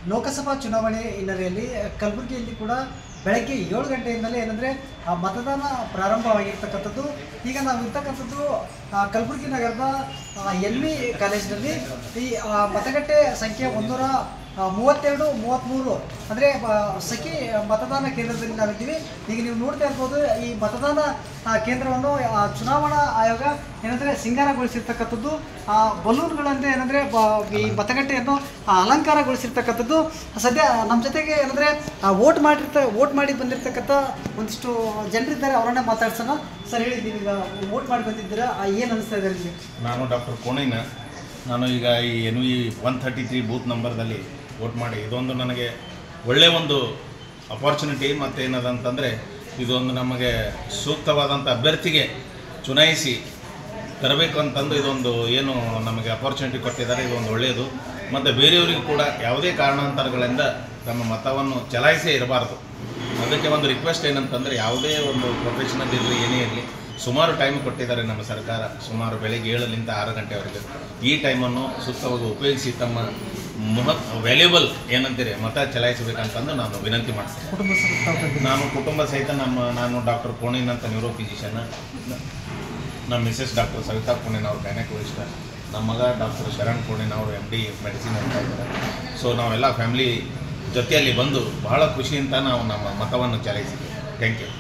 ಲೋಕಸಭಾ ಚುನಾವಣೆ ಹಿನ್ನೆಲೆಯಲ್ಲಿ ಕಲಬುರಗಿಯಲ್ಲಿ ಕೂಡ ಬೆಳಗ್ಗೆ ಏಳು ಗಂಟೆಯಿಂದಲೇ ಏನಂದರೆ ಆ ಮತದಾನ ಪ್ರಾರಂಭವಾಗಿರ್ತಕ್ಕಂಥದ್ದು ಈಗ ನಾವು ಇರ್ತಕ್ಕಂಥದ್ದು ಆ, ಕಲಬುರಗಿ ನಗರದ ಎಲ್ ವಿ ಕಾಲೇಜಿನಲ್ಲಿ ಈ ಆ, ಮತಗಟ್ಟೆ ಸಂಖ್ಯೆ ಒಂದೂರ ಆ, ಮೂವತ್ತೆರಡು ಮೂವತ್ತ್ಮೂರು ಅಂದರೆ ಸಖಿ ಮತದಾನ ಕೇಂದ್ರದಲ್ಲಿ ನಾವಿದ್ದೀವಿ ಈಗ ನೀವು ನೋಡ್ತಾ ಇರ್ಬೋದು ಈ ಮತದಾನ ಆ, ಕೇಂದ್ರವನ್ನು ಆ, ಚುನಾವಣಾ ಆಯೋಗ ಏನಂದರೆ ಸಿಂಗಾರಗೊಳಿಸಿರ್ತಕ್ಕಂಥದ್ದು ಆ ಬಲೂನ್ಗಳಂತೆ ಏನಂದರೆ ಈ ಮತಗಟ್ಟೆಯನ್ನು ಆ, ಅಲಂಕಾರಗೊಳಿಸಿರ್ತಕ್ಕಂಥದ್ದು ಸದ್ಯ ನಮ್ಮ ಜೊತೆಗೆ ಏನಂದರೆ ವೋಟ್ ಮಾಡಿರ್ತ ವೋಟ್ ಮಾಡಿ ಬಂದಿರತಕ್ಕಂಥ ಒಂದಿಷ್ಟು ಜನರಿದ್ದಾರೆ ಅವರನ್ನೇ ಮಾತಾಡ್ಸೋಣ ಸರ್ ಹೇಳಿ ನೀವೀಗ ವೋಟ್ ಮಾಡಿ ಬಂದಿದ್ದೀರಾ ಏನು ಅನಿಸ್ತಾ ಇದೆ ನಿಮಗೆ ನಾನು ಡಾಕ್ಟರ್ ಕೋಣಯ್ಯನ ನಾನು ಈಗ ಈ N V one thirty three booth ನಂಬರ್ದಲ್ಲಿ ವೋಟ್ ಮಾಡಿ ಇದೊಂದು ನನಗೆ ಒಳ್ಳೆಯ ಒಂದು ಅಪಾರ್ಚುನಿಟಿ ಮತ್ತು ಏನದಂತಂದರೆ ಇದೊಂದು ನಮಗೆ ಸೂಕ್ತವಾದಂಥ ಅಭ್ಯರ್ಥಿಗೆ ಚುನಾಯಿಸಿ ತರಬೇಕು ಅಂತಂದು ಇದೊಂದು ಏನು ನಮಗೆ ಅಪಾರ್ಚುನಿಟಿ ಕೊಟ್ಟಿದ್ದಾರೆ ಇದೊಂದು ಒಳ್ಳೆಯದು ಮತ್ತು ಬೇರೆಯವರಿಗೂ ಕೂಡ ಯಾವುದೇ ಕಾರಣಾಂತರಗಳಿಂದ ತಮ್ಮ ಮತವನ್ನು ಚಲಾಯಿಸೇ ಇರಬಾರ್ದು ಅದಕ್ಕೆ ಒಂದು ರಿಕ್ವೆಸ್ಟ್ ಏನಂತಂದರೆ ಯಾವುದೇ ಒಂದು ಪ್ರೊಫೆಷನಲ್ ಇರಲಿ ಏನೇ ಇರಲಿ ಸುಮಾರು ಟೈಮ್ ಕೊಟ್ಟಿದ್ದಾರೆ ನಮ್ಮ ಸರ್ಕಾರ ಸುಮಾರು ಬೆಳಗ್ಗೆ ಏಳರಿಂದ ಆರು ಗಂಟೆವರೆಗೆ ಈ ಟೈಮನ್ನು ಸೂಕ್ತವಾಗಿ ಉಪಯೋಗಿಸಿ ತಮ್ಮ ಮಹತ್ ವ್ಯಾಲ್ಯೂಬಲ್ ಏನಂತೀರಿ ಮತ ಚಲಾಯಿಸಬೇಕಂತಂದು ನಾನು ವಿನಂತಿ ಮಾಡ್ತೀನಿ ಕುಟುಂಬ ಸದಸ್ಯರು ನಾನು ಕುಟುಂಬ ಸಹಿತ ನಮ್ಮ ನಾನು ಡಾಕ್ಟರ್ ಕೋಣಿನ್ ಅಂತ ನ್ಯೂರೋ ಫಿಸಿಷಿಯನ್ ನಮ್ಮ ಮಿಸಸ್ ಡಾಕ್ಟರ್ ಸವಿತಾ ಕೋಣಿನ್ ಅವ್ರ ಗೈನಕೋಲಿಸ್ಟ್ ನಮ್ಮ ಮಗ ಡಾಕ್ಟರ್ ಶರಣ್ ಕೋಣಿನ್ ಅವರು ಎಮ್ ಡಿ ಮೆಡಿಸಿನ್ ಅಂತ ಇದ್ದಾರೆ ಸೊ ನಾವೆಲ್ಲ ಫ್ಯಾಮಿಲಿ ಜೊತೆಯಲ್ಲಿ ಬಂದು ಬಹಳ ಖುಷಿಯಿಂದ ನಾವು ನಮ್ಮ ಮತವನ್ನು ಚಲಾಯಿಸಿದ್ದೀವಿ ಥ್ಯಾಂಕ್ ಯು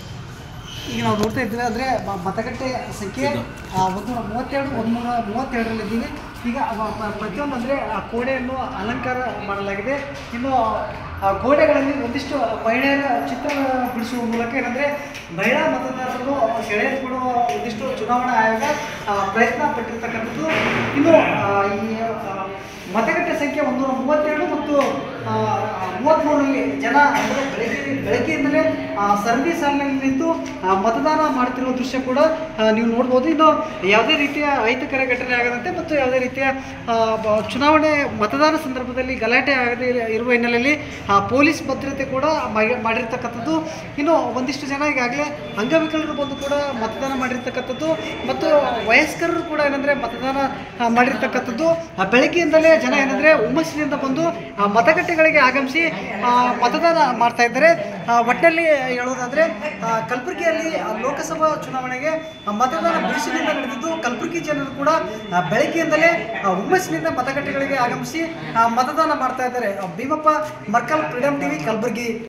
ಈಗ ನಾವು ನೋಡ್ತಾ ಇದ್ದೀವಿ ಅಂದರೆ ಮತಗಟ್ಟೆ ಸಂಖ್ಯೆ ಆ, ಒಂದು ಮೂವತ್ತೆರಡು ಒಂದು ನೂರ ಮೂವತ್ತೆರಡರಲ್ಲಿ ಇದ್ದೀವಿ ಈಗ ಅವ- ಪ- ಪ್ರತಿಯೊಂದು ಅಂದರೆ ಆ ಗೋಡೆಯನ್ನು ಅಲಂಕಾರ ಮಾಡಲಾಗಿದೆ ಇನ್ನು ಆ ಗೋಡೆಗಳಲ್ಲಿ ಒಂದಿಷ್ಟು ಮಹಿಳೆಯರ ಚಿತ್ರ ಬಿಡಿಸುವ ಮೂಲಕ ಏನಂದರೆ ಮಹಿಳಾ ಮತದಾರರನ್ನು ಸೆಳೆದುಕೊಳ್ಳುವ ಒಂದಿಷ್ಟು ಚುನಾವಣಾ ಆಯೋಗ ಆ, ಪ್ರಯತ್ನ ಪಟ್ಟಿರ್ತಕ್ಕಂಥದ್ದು ಇನ್ನು ಆ, ಈ ಆ, ಮತಗಟ್ಟೆ ಸಂಖ್ಯೆ ಒಂದು ಮೂವತ್ತೆರಡು ಮತ್ತು ಆ, ಮೂವತ್ತ್ಮೂರರಲ್ಲಿ ಜನ ಅಂದರೆ ಬೆಳಗ್ಗೆ ಬೆಳಗ್ಗೆಯಿಂದಲೇ ಆ, ಸರದಿ ಸಾಲಿನಲ್ಲಿ ನಿಂತು ಆ, ಮತದಾನ ಮಾಡ್ತಿರೋ ದೃಶ್ಯ ಕೂಡ ಆ, ನೀವು ನೋಡ್ಬೋದು ಇನ್ನು ಯಾವುದೇ ರೀತಿಯ ಅಹಿತಕರ ಘಟನೆ ಆಗದಂತೆ ಮತ್ತು ಯಾವುದೇ ರೀತಿಯ ಆ, ಬ- ಚುನಾವಣೆ ಮತದಾನ ಸಂದರ್ಭದಲ್ಲಿ ಗಲಾಟೆ ಆಗದೇ ಇರ- ಇರುವ ಹಿನ್ನೆಲೆಯಲ್ಲಿ ಆ, ಪೊಲೀಸ್ ಭದ್ರತೆ ಕೂಡ ಮಾಡಿ- ಮಾಡಿರ್ತಕ್ಕಂಥದ್ದು ಇನ್ನು ಒಂದಿಷ್ಟು ಜನ ಈಗಾಗಲೇ ಅಂಗವಿಕಲರು ಬಂದು ಕೂಡ ಮತದಾನ ಮಾಡಿರ್ತಕ್ಕಂಥದ್ದು ಮತ್ತು ವಯಸ್ಕರರು ಕೂಡ ಏನಂದರೆ ಮತದಾನ ಆ, ಮಾಡಿರ್ತಕ್ಕಂಥದ್ದು ಆ, ಬೆಳಗ್ಗೆಯಿಂದಲೇ ಜನ ಏನಂದರೆ ಹುಮ್ಮಸ್ಸಿನಿಂದ ಬಂದು ಆ, ಮತಗಟ್ಟೆಗಳಿಗೆ ಆಗಮಿಸಿ ಆ, ಮತದಾನ ಮಾಡ್ತಾ ಇದ್ದಾರೆ ಆ, ಒಟ್ಟಿನಲ್ಲಿ ಹೇಳೋದಾದರೆ ಆ, ಕಲಬುರಗಿಯಲ್ಲಿ ಆ, ಲೋಕಸಭಾ ಚುನಾವಣೆಗೆ ಆ, ಮತದಾನ ಬಿರುಸಿನಿಂದ ನಡೆದಿದ್ದು ಕಲಬುರಗಿ ಜನರು ಕೂಡ ಆ, ಬೆಳಗ್ಗೆಯಿಂದಲೇ ಆ, ಹುಮ್ಮಸ್ಸಿನಿಂದ ಮತಗಟ್ಟೆಗಳಿಗೆ ಆಗಮಿಸಿ ಆ, ಮತದಾನ ಮಾಡ್ತಾ ಇದ್ದಾರೆ ಆ, ಭೀಮಪ್ಪ ಮರ್ಕಲ್ ಫ್ರೀಡಮ್ ಟಿವಿ ಕಲಬುರಗಿ